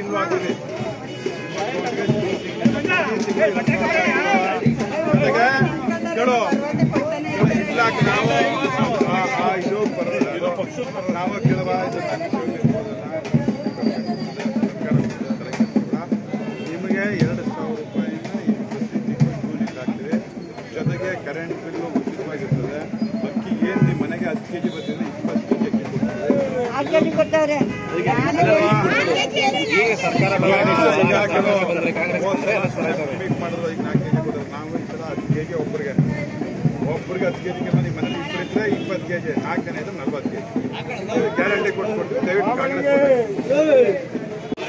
ಶುರು ಆಗಿದೆ ಕೇಳು ಇಲ್ಲ ನಾವು ಆ, ಆ, ಇದು ಬರೋದಿಲ್ಲ. ಇದು ನಾವು ಕೆಲವ ಇದು ನಿಮಗೆ ಎರಡು ಸಾವಿರ ರೂಪಾಯಿನ ಈ ಪ್ರತಿ ತಿಂಗಳು ಕೂಲಿ ಹಾಕ್ತೀವಿ ಜೊತೆಗೆ ಕರೆಂಟ್ ಬಿಲ್ಲು ಉಚಿತವಾಗಿರ್ತದೆ ಅಕ್ಕಿ ಏನು ನಿಮ್ಮ ಮನೆಗೆ ಹತ್ತು ಕೆ ಜಿ ಬರ್ತಿದ್ರೆ ಇಪ್ಪತ್ತು ಕೆ ಜಿ ಅಕ್ಕಿ ಕೊಡ್ತೀವಿ ಕೊಟ್ಟವ್ರೆ ಈಗ ಸರ್ಕಾರ ಮೀಟ್ ಮಾಡಿದ್ರು ಈಗ ನಾಲ್ಕು ಕೆ ಜಿ ಕೊಡೋದು ನಾವು ಈ ಸಲ ಹತ್ತು ಕೆ ಜಿ ಒಬ್ಬರಿಗೆ ಒಬ್ಬರಿಗೆ ಹತ್ತು ಕೆ ಜಿಗೆ ನಿಮ್ಮ ಮನೇಲಿ ಇಬ್ಬರು ಇದ್ರೆ ಇಪ್ಪತ್ತು ಕೆ ಜಿ ನಾಲ್ಕು ಜನ ಇದ್ರೆ ನಲ್ವತ್ತು ಕೆ ಜಿ ಗ್ಯಾರಂಟಿ ಕೊಟ್ಬಿಟ್ಟು ದಯವಿಟ್ಟು ಕಾಂಗ್ರೆಸ್ ಕೊಡಿ.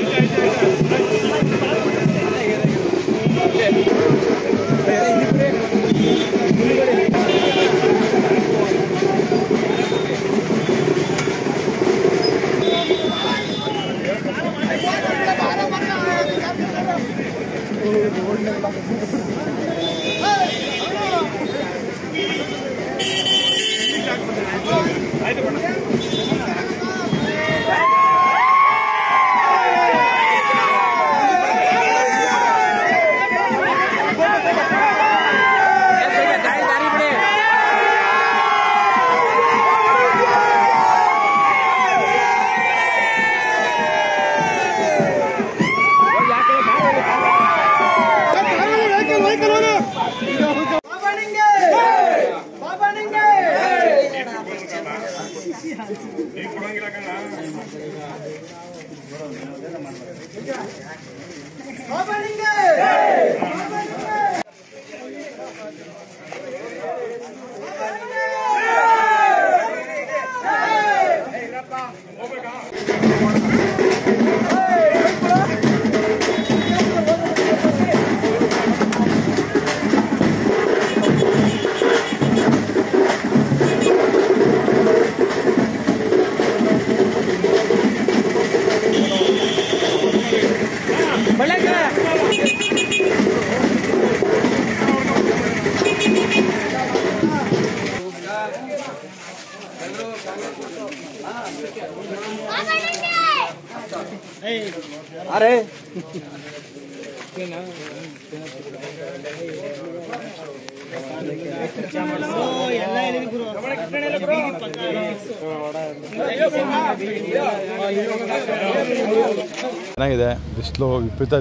ಚೆನ್ನಾಗಿದೆ ಬಿಸಿಲು ವಿಪರೀತ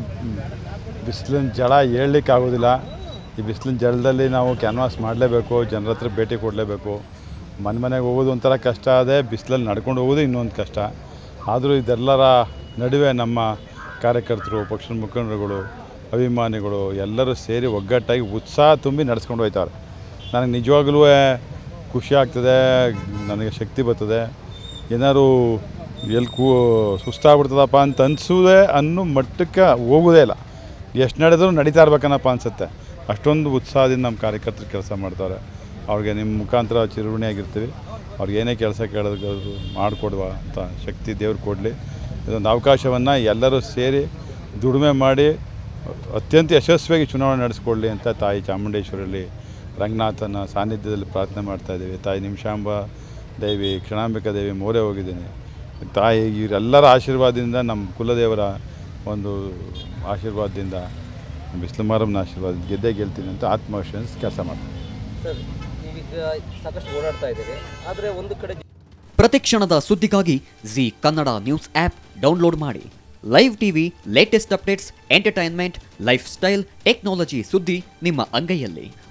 ಬಿಸಿಲಿನ ಜಳ ಹೇಳಲಿಕ್ಕೆ ಆಗೋದಿಲ್ಲ ಈ ಬಿಸಿಲಿನ ಜಳದಲ್ಲಿ ನಾವು ಕ್ಯಾನ್ವಾಸ್ ಮಾಡಲೇಬೇಕು ಜನರ ಹತ್ರ ಭೇಟಿ ಕೊಡಲೇಬೇಕು ಮನೆ ಮನೆಗೆ ಹೋಗೋದು ಒಂಥರ ಕಷ್ಟ ಅದೇ ಬಿಸಿಲಲ್ಲಿ ನಡ್ಕೊಂಡು ಹೋಗೋದು ಇನ್ನೊಂದು ಕಷ್ಟ ಆದರೂ ಇದೆಲ್ಲರ ನಡುವೆ ನಮ್ಮ ಕಾರ್ಯಕರ್ತರು ಪಕ್ಷದ ಮುಖಂಡರುಗಳು ಅಭಿಮಾನಿಗಳು ಎಲ್ಲರೂ ಸೇರಿ ಒಗ್ಗಟ್ಟಾಗಿ ಉತ್ಸಾಹ ತುಂಬಿ ನಡೆಸ್ಕೊಂಡು ಹೋಯ್ತಾರೆ ನನಗೆ ನಿಜವಾಗ್ಲೂ ಖುಷಿ ಆಗ್ತದೆ ನನಗೆ ಶಕ್ತಿ ಬರ್ತದೆ ಏನಾದ್ರು ಎಲ್ಲಿ ಕೂ ಸುಸ್ತಾಗ್ಬಿಡ್ತದಪ್ಪ ಅಂತ ಅನಿಸೋದೇ ಅನ್ನೋ ಮಟ್ಟಕ್ಕೆ ಹೋಗೋದೇ ಇಲ್ಲ ಎಷ್ಟು ನಡೆದರೂ ನಡೀತಾ ಇರ್ಬೇಕನ್ನಪ್ಪ ಅನಿಸುತ್ತೆ ಅಷ್ಟೊಂದು ಉತ್ಸಾಹದಿಂದ ನಮ್ಮ ಕಾರ್ಯಕರ್ತರು ಕೆಲಸ ಮಾಡ್ತಾರೆ ಅವ್ರಿಗೆ ನಿಮ್ಮ ಮುಖಾಂತರ ಚಿರುಣಿಯಾಗಿರ್ತೀವಿ ಅವ್ರಿಗೆ ಏನೇ ಕೆಲಸ ಕೇಳೋದು ಮಾಡಿಕೊಡುವ ಅಂತ ಶಕ್ತಿ ದೇವ್ರು ಕೊಡಲಿ ಇದೊಂದು ಅವಕಾಶವನ್ನು ಎಲ್ಲರೂ ಸೇರಿ ದುಡಿಮೆ ಮಾಡಿ ಅತ್ಯಂತ ಯಶಸ್ವಿಯಾಗಿ ಚುನಾವಣೆ ನಡೆಸ್ಕೊಡ್ಲಿ ಅಂತ ತಾಯಿ ಚಾಮುಂಡೇಶ್ವರಲ್ಲಿ ರಂಗನಾಥನ ಸಾನ್ನಿಧ್ಯದಲ್ಲಿ ಪ್ರಾರ್ಥನೆ ಮಾಡ್ತಾ ಇದ್ದೀವಿ ತಾಯಿ ನಿಮಿಷಾಂಬ ದೇವಿ ಕ್ಷಣಾಂಬಿಕಾ ದೇವಿ ಮೋರೆ ಹೋಗಿದ್ದೀನಿ ತಾಯಿ ಇವರೆಲ್ಲರ ಆಶೀರ್ವಾದದಿಂದ ನಮ್ಮ ಕುಲದೇವರ ಒಂದು ಆಶೀರ್ವಾದದಿಂದ ಬಿಸಿಲು ಮಾರಮ್ಮನ ಆಶೀರ್ವಾದ ಗೆದ್ದೇ ಗೆಲ್ತೀನಿ ಅಂತ ಆತ್ಮವಿಶ್ವಾಸ ಕೆಲಸ ಮಾಡ್ತೀನಿ ಸರ್ ನೀವೀಗ ಸಾಕಷ್ಟು ಓಡಾಡ್ತಾ ಇದ್ದೀರಿ ಆದರೆ ಒಂದು ಕಡೆ ಪ್ರತಿಕ್ಷಣದ ಸುದ್ದಿಗಾಗಿ Zee Kannada news app download ಮಾಡಿ live TV latest updates entertainment lifestyle technology ಸುದ್ದಿ ನಿಮ್ಮ ಅಂಗೈಯಲ್ಲಿ